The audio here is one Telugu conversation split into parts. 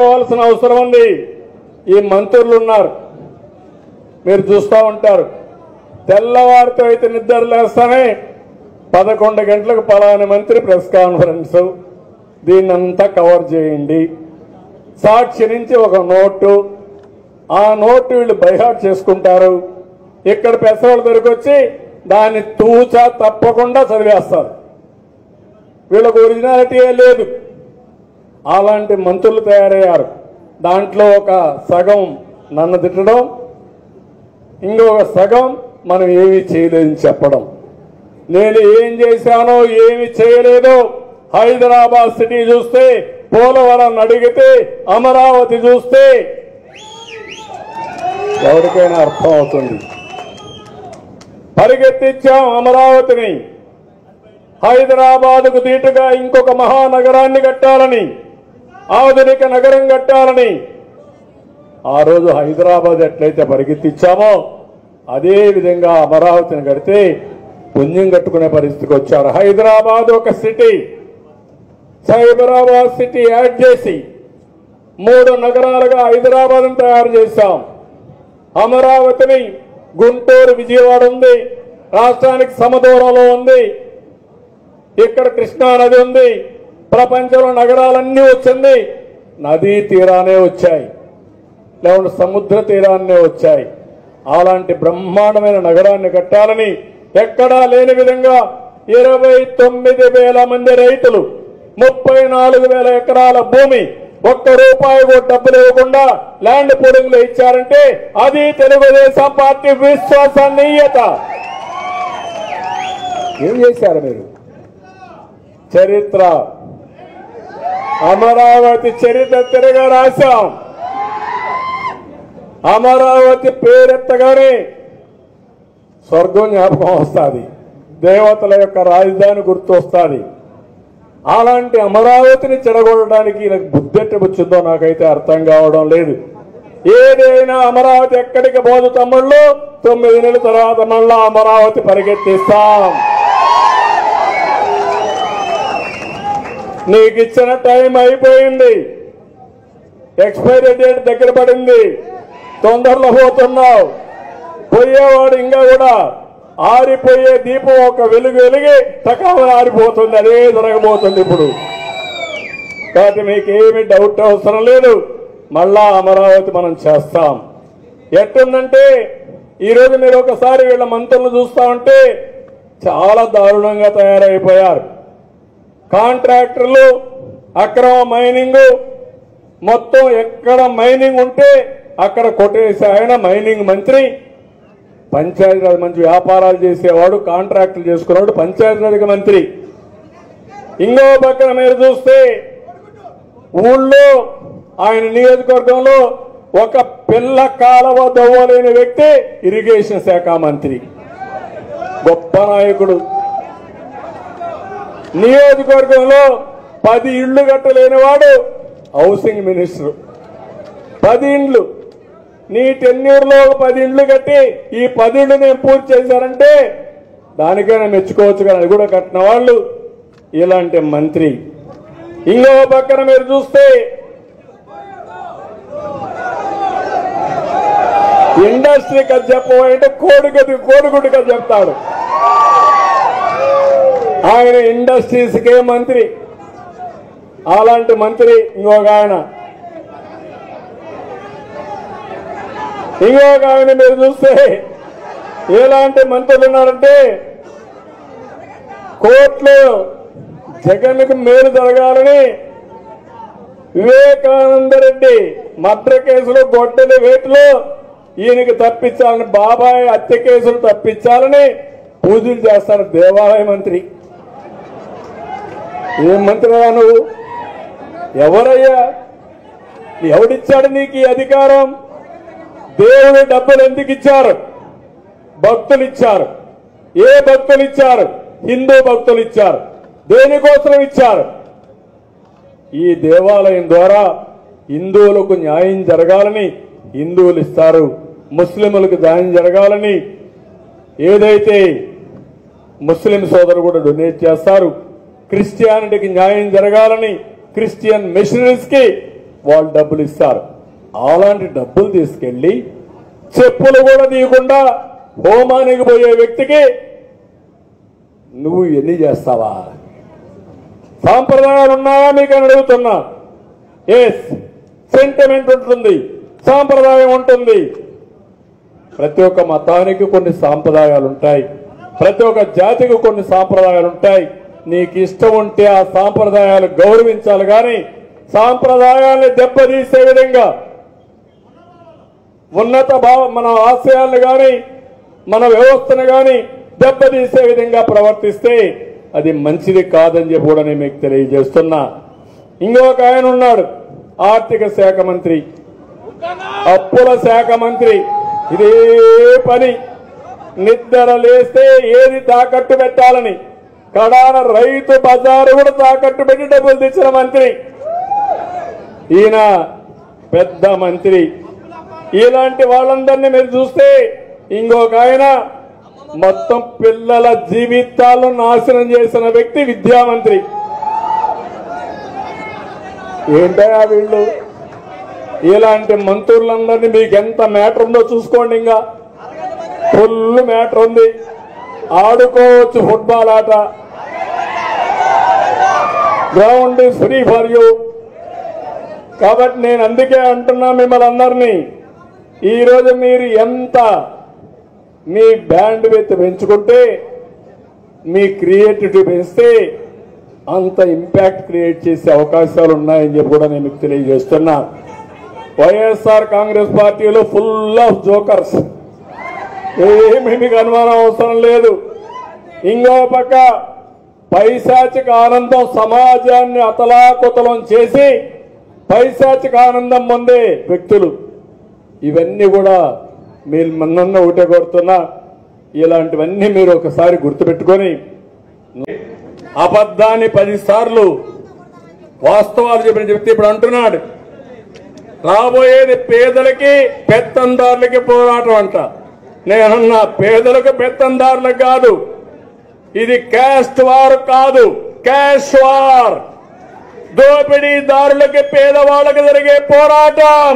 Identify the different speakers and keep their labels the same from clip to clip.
Speaker 1: కావాల్సిన అవసరం ఉంది ఈ మంత్రులు ఉన్నారు మీరు చూస్తూ ఉంటారు తెల్లవారితో అయితే నిద్ర లేస్తానే పదకొండు గంటలకు పలాని మంత్రి ప్రెస్ కాన్ఫరెన్స్ దీన్నంతా కవర్ చేయండి సాక్షి నుంచి ఒక నోటు ఆ నోటు వీళ్ళు బైహాట్ చేసుకుంటారు ఇక్కడ పెసరోళ్ళ దగ్గరికి వచ్చి దాన్ని తూచా తప్పకుండా చదివేస్తారు వీళ్ళకు ఒరిజినాలిటీ లేదు అలాంటి మంత్రులు తయారయ్యారు దాంట్లో ఒక సగం నన్ను తిట్టడం ఇంకొక సగం మనం ఏమీ చేయలేదని చెప్పడం నేను ఏం చేశానో ఏమి చేయలేదో హైదరాబాద్ సిటీ చూస్తే పోలవరం అడిగితే అమరావతి చూస్తే ఎవరికైనా అర్థం అవుతుంది పరిగెత్తించాం అమరావతిని హైదరాబాద్కు దీటుగా ఇంకొక మహానగరాన్ని కట్టాలని ఆధునిక నగరం కట్టాలని ఆ రోజు హైదరాబాద్ ఎట్లయితే పరిగెత్తించామో అదే విధంగా అమరావతిని కడితే పుణ్యం కట్టుకునే పరిస్థితికి వచ్చారు హైదరాబాద్ ఒక సిటీ సైబరాబాద్ సిటీ యాడ్ చేసి మూడు నగరాలుగా హైదరాబాద్ తయారు చేశాం అమరావతిని గుంటూరు విజయవాడ ఉంది రాష్ట్రానికి సమదూరంలో ఉంది ఇక్కడ కృష్ణా నది ఉంది ప్రపంచంలో నగరాలన్నీ వచ్చింది నదీ తీరానే వచ్చాయి లేకుంటే సముద్ర తీరాన్నే వచ్చాయి అలాంటి బ్రహ్మాండమైన నగరాన్ని కట్టాలని ఎక్కడా లేని విధంగా ఇరవై తొమ్మిది వేల మంది రైతులు ముప్పై నాలుగు వేల ఎకరాల భూమి ఒక్క రూపాయి కూడా డబ్బులు ఇవ్వకుండా ల్యాండ్ పూలింగ్ లో ఇచ్చారంటే అది తెలుగుదేశం పార్టీ విశ్వసనీయత ఏం చేశారు మీరు చరిత్ర అమరావతి చరిత్ర తిరగా రాశాం అమరావతి పేరెత్తగానే స్వర్గం జ్ఞాపకం వస్తుంది దేవతల యొక్క రాజధాని గుర్తు వస్తుంది అలాంటి అమరావతిని చెడగొట్టడానికి ఈయనకు బుద్ధెట్టు వచ్చిందో నాకైతే అర్థం కావడం లేదు ఏదైనా అమరావతి ఎక్కడికి పోదు తమ్ముళ్ళు తొమ్మిది నెలల తర్వాత మళ్ళా అమరావతి పరిగెత్తిస్తాం నీకు ఇచ్చిన టైం అయిపోయింది ఎక్స్పైరీ డేట్ దగ్గర పడింది తొందరలో పోతున్నావు పోయేవాడు ఇంకా కూడా ఆరిపోయే దీపం ఒక వెలుగు వెలిగి తకామని ఆరిపోతుంది అదే జరగబోతుంది ఇప్పుడు కాబట్టి మీకు ఏమి డౌట్ అవసరం లేదు మళ్ళా అమరావతి మనం చేస్తాం ఎట్టుందంటే ఈరోజు మీరు ఒకసారి వీళ్ళ మంత్రులు చూస్తా ఉంటే చాలా దారుణంగా తయారైపోయారు కాంట్రాక్టర్లు అక్రమ మైనింగ్ మొత్తం ఎక్కడ మైనింగ్ ఉంటే అక్కడ కొట్టేసి ఆయన మైనింగ్ మంత్రి పంచాయతీరాజ్ మంచి వ్యాపారాలు చేసేవాడు కాంట్రాక్టులు చేసుకునేవాడు పంచాయతీరాజ్ మంత్రి ఇంకో పక్కన మీరు చూస్తే ఊళ్ళో ఆయన నియోజకవర్గంలో ఒక పిల్ల కాలవ దవ్వలేని వ్యక్తి ఇరిగేషన్ శాఖ మంత్రి గొప్ప నాయకుడు నియోజకవర్గంలో పది ఇళ్లు కట్టలేని వాడు హౌసింగ్ మినిస్టర్ పది ఇండ్లు నీ టెన్యూర్లో ఒక పది ఇండ్లు కట్టి ఈ పది ఇండ్లు నేను పూర్తి చేశారంటే దానికైనా మెచ్చుకోవచ్చు కానీ అది కూడా కట్టిన వాళ్ళు ఇలాంటి మంత్రి ఇంకో పక్కన మీరు చూస్తే ఇండస్ట్రీ కథ చెప్పబోయంటే కోడిగది కోడిగుడ్డు కథ చెప్తాడు ఆయన ఇండస్ట్రీస్ కే మంత్రి అలాంటి మంత్రి ఇంకొక ఆయన ఇంకొక ఆయన మీరు చూస్తే ఎలాంటి మంత్రులు ఉన్నారంటే కోర్టులో జగన్కు మేలు జరగాలని వివేకానంద రెడ్డి మద్ర కేసులో గొడ్డలి వేటులో ఈయనకి తప్పించాలని బాబాయ్ హత్య కేసులు తప్పించాలని పూజలు చేస్తారు దేవాలయ మంత్రి ఏం మంత్రిరా నువ్వు ఎవరయ్యా ఎవడిచ్చాడు నీకు ఈ అధికారం దేవుడు డబ్బులు ఎందుకు ఇచ్చారు భక్తులు ఇచ్చారు ఏ భక్తులు ఇచ్చారు హిందూ భక్తులు ఇచ్చారు దేనికోసం ఇచ్చారు ఈ దేవాలయం ద్వారా హిందువులకు న్యాయం జరగాలని హిందువులు ఇస్తారు ముస్లింలకు న్యాయం జరగాలని ఏదైతే ముస్లిం సోదరులు కూడా డొనేట్ చేస్తారు క్రిస్టియానిటీకి న్యాయం జరగాలని క్రిస్టియన్ మిషనరీస్ కి వాళ్ళు డబ్బులు ఇస్తారు అలాంటి డబ్బులు తీసుకెళ్లి చెప్పులు కూడా తీయకుండా హోమానికి పోయే వ్యక్తికి నువ్వు ఎన్ని చేస్తావా సాంప్రదాయాలు ఉన్నాయా మీకు అని అడుగుతున్నా ఎస్ సెంటిమెంట్ ఉంటుంది సాంప్రదాయం ఉంటుంది ప్రతి ఒక్క మతానికి కొన్ని సాంప్రదాయాలు ఉంటాయి ప్రతి ఒక్క జాతికి కొన్ని సాంప్రదాయాలు ఉంటాయి నీకు ఇష్టం ఉంటే ఆ సాంప్రదాయాలు గౌరవించాలి కానీ సాంప్రదాయాల్ని దెబ్బతీసే విధంగా ఉన్నత భావ మన ఆశయాలను కానీ మన వ్యవస్థను కానీ దెబ్బతీసే విధంగా ప్రవర్తిస్తే అది మంచిది కాదని చెప్పి కూడా నేను మీకు తెలియజేస్తున్నా ఇంకొక ఆయన ఉన్నాడు ఆర్థిక శాఖ మంత్రి అప్పుల శాఖ మంత్రి ఇదే పని నిద్ర లేస్తే ఏది తాకట్టు పెట్టాలని కడాన రైతు బజారు కూడా తాకట్టు పెట్టి డబ్బులు తెచ్చిన మంత్రి ఈయన పెద్ద మంత్రి ఇలాంటి వాళ్ళందరినీ మీరు చూస్తే ఇంకొక ఆయన మొత్తం పిల్లల జీవితాలను నాశనం చేసిన వ్యక్తి విద్యామంత్రి ఏంటయా వీళ్ళు ఇలాంటి మంత్రులందరినీ మీకు ఎంత మ్యాటర్ ఉందో చూసుకోండి ఇంకా ఫుల్ మ్యాటర్ ఉంది ఆడుకోవచ్చు ఫుట్బాల్ ఆట ground is free for you కాబట్టి నేను అందుకే అంటున్నా మిమ్మల్ని అందరినీ ఈరోజు మీరు ఎంత మీ బ్యాండ్ విత్ పెంచుకుంటే మీ క్రియేటివిటీ పెంచితే అంత ఇంపాక్ట్ క్రియేట్ చేసే అవకాశాలు ఉన్నాయని చెప్పి కూడా నేను మీకు తెలియజేస్తున్నా వైఎస్ఆర్ కాంగ్రెస్ పార్టీలో ఫుల్ ఆఫ్ జోకర్స్ ఏమీ మీకు అనుమానం అవసరం లేదు ఇంకో పక్క పైశాచిక ఆనందం సమాజాన్ని అతలాకుతలం చేసి పైశాచిక ఆనందం పొందే వ్యక్తులు ఇవన్నీ కూడా మీరు మన్నన్న ఒకటే కోరుతున్నా ఇలాంటివన్నీ మీరు ఒకసారి గుర్తుపెట్టుకొని అబద్ధాన్ని పది సార్లు వాస్తవాలు చెప్పిన చెప్తే ఇప్పుడు అంటున్నాడు రాబోయేది పేదలకి పెత్తందారులకి పోరాటం అంట నేనన్నా పేదలకు పెత్తందారులకు కాదు ఇది క్యాస్ట్ వార్ కాదు క్యాష్ వార్ దోపిడీదారులకి పేదవాళ్ళకి జరిగే పోరాటం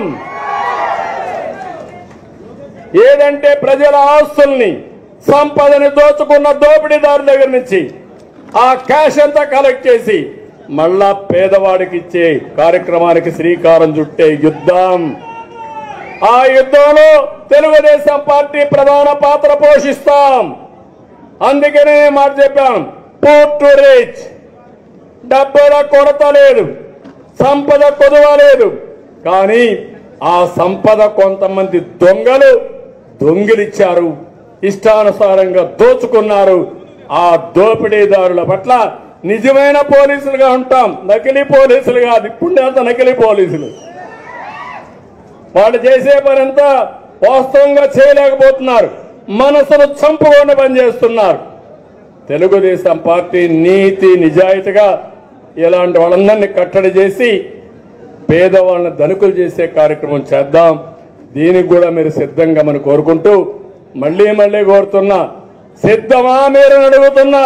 Speaker 1: ఏదంటే ప్రజల ఆస్తుల్ని సంపదని దోచుకున్న దోపిడీదారుల దగ్గర నుంచి ఆ క్యాష్ అంతా కలెక్ట్ చేసి మళ్ళా పేదవాడికి ఇచ్చే కార్యక్రమానికి శ్రీకారం చుట్టే యుద్ధం ఆ యుద్ధంలో తెలుగుదేశం పార్టీ ప్రధాన పాత్ర పోషిస్తాం అందుకనే నేను మాట చెప్పాను పోర్ టు రీచ్ డబ్బుల కొరత లేదు సంపద కొదువ లేదు కానీ ఆ సంపద కొంతమంది దొంగలు దొంగిలిచ్చారు ఇష్టానుసారంగా దోచుకున్నారు ఆ దోపిడీదారుల పట్ల నిజమైన పోలీసులుగా ఉంటాం నకిలీ పోలీసులు కాదు ఇప్పుడు అంత నకిలీ పోలీసులు వాళ్ళు చేసే పని అంతా వాస్తవంగా చేయలేకపోతున్నారు మనసును చంపుకొని పనిచేస్తున్నారు తెలుగుదేశం పార్టీ నీతి నిజాయితీగా ఇలాంటి వాళ్ళందరినీ కట్టడి చేసి పేదవాళ్ళని ధనుకులు చేసే కార్యక్రమం చేద్దాం దీనికి కూడా మీరు సిద్ధంగా మనం కోరుకుంటూ మళ్ళీ మళ్ళీ కోరుతున్నా సిద్ధమా మీరు అడుగుతున్నా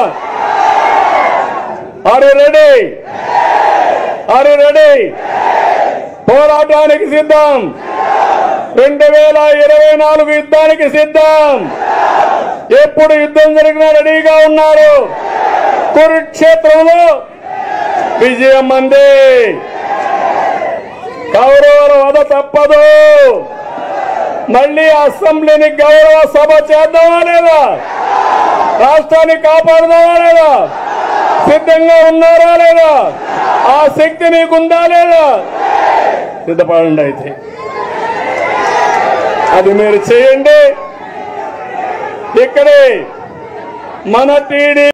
Speaker 1: ఆర్ రెడీ ఆర్ రెడీ పోరాటానికి సిద్ధం రెండు వేల ఇరవై నాలుగు యుద్ధానికి సిద్ధం ఎప్పుడు యుద్ధం జరిగినా రెడీగా ఉన్నారు కురుక్షేత్రంలో విజయం అందే కౌరవుల వద తప్పదు మళ్ళీ అసెంబ్లీని గౌరవ సభ చేద్దామా లేదా రాష్ట్రాన్ని కాపాడుదామా లేదా సిద్ధంగా ఉన్నారా లేదా ఆ శక్తి మీకుందా లేదా సిద్ధపడండి అయితే అది మీరు చేయండి ఇక్కడే మన టీడీ